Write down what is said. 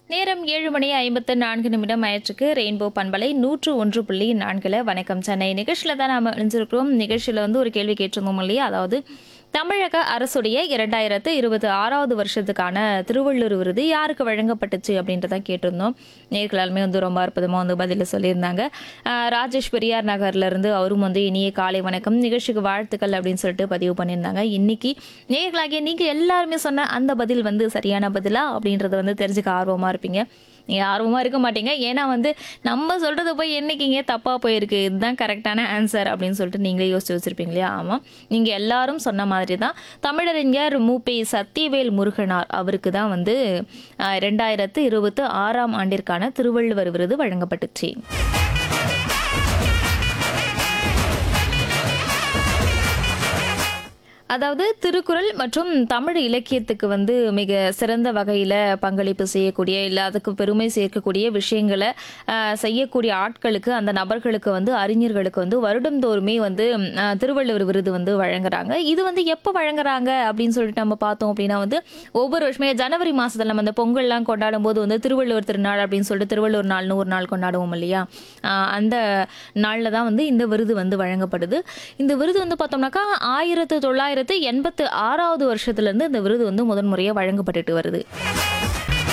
நேரம் ஏழு மணி ஐம்பத்து நான்கு நிமிடம் ஆயிற்றுக்கு ரெயின்போ பண்பலை நூற்று ஒன்று புள்ளி நான்கில் வணக்கம் சென்னை நிகழ்ச்சியில் தான் நாம் இணைஞ்சிருக்கிறோம் நிகழ்ச்சியில் வந்து ஒரு கேள்வி கேட்டிருந்தோம் இல்லையா அதாவது தமிழக அரசுடைய இரண்டாயிரத்து இருபத்தி ஆறாவது வருஷத்துக்கான திருவள்ளூர் விருது யாருக்கு வழங்கப்பட்டுச்சு அப்படின்றத கேட்டிருந்தோம் நேர்களாலுமே வந்து ரொம்ப அற்புதமாக வந்து பதில் சொல்லியிருந்தாங்க ஆஹ் ராஜேஷ் பெரியார் நகர்ல இருந்து அவரும் வந்து இனிய காலை வணக்கம் நிகழ்ச்சிக்கு வாழ்த்துக்கள் அப்படின்னு சொல்லிட்டு பதிவு பண்ணியிருந்தாங்க இன்னைக்கு நேர்களாகிய நீங்கள் எல்லாருமே சொன்ன அந்த பதில் வந்து சரியான பதிலா அப்படின்றத வந்து தெரிஞ்சுக்க ஆர்வமாக இருப்பீங்க நீங்கள் ஆர்வமாக இருக்க மாட்டீங்க ஏன்னா வந்து நம்ம சொல்கிறது போய் என்னைக்குங்க தப்பாக போயிருக்கு இதுதான் கரெக்டான ஆன்சர் அப்படின்னு சொல்லிட்டு நீங்களே யோசிச்சு வச்சுருப்பீங்க இல்லையா ஆமாம் நீங்கள் எல்லாரும் சொன்ன மாதிரி தான் தமிழறிஞர் மூப்பே சத்தியவேல் முருகனார் அவருக்கு தான் வந்து ஆஹ், ரெண்டாயிரத்து இருபத்து ஆறாம் ஆண்டிற்கான திருவள்ளுவர் விருது வழங்கப்பட்டுச்சு அதாவது திருக்குறள் மற்றும் தமிழ் இலக்கியத்துக்கு வந்து மிக சிறந்த வகையில் பங்களிப்பு செய்யக்கூடிய இல்லை அதுக்கு பெருமை சேர்க்கக்கூடிய விஷயங்களை ஆஹ், செய்யக்கூடிய ஆட்களுக்கு அந்த நபர்களுக்கு வந்து அறிஞர்களுக்கு வந்து வருடந்தோறுமே வந்து ஆஹ், திருவள்ளுவர் விருது வந்து வழங்குறாங்க இது வந்து எப்போ வழங்குறாங்க அப்படின்னு சொல்லிட்டு நம்ம பார்த்தோம் அப்படின்னா வந்து ஒவ்வொரு வருஷமே ஜனவரி மாதத்தில் நம்ம அந்த பொங்கல்லாம் கொண்டாடும் போது வந்து திருவள்ளுவர் திருநாள் அப்படின்னு சொல்லிட்டு திருவள்ளுவர் நாள்னு ஒரு நாள் கொண்டாடுவோம் இல்லையா ஆஹ், அந்த நாளில் தான் வந்து இந்த விருது வந்து வழங்கப்படுது இந்த விருது வந்து பார்த்தோம்னாக்கா ஆயிரத்து தொள்ளாயிரத்து எண்பத்து ஆறாவது வருஷத்துலேருந்து இந்த விருது வந்து முதன்முறையாக வழங்கப்பட்டுட்டு வருது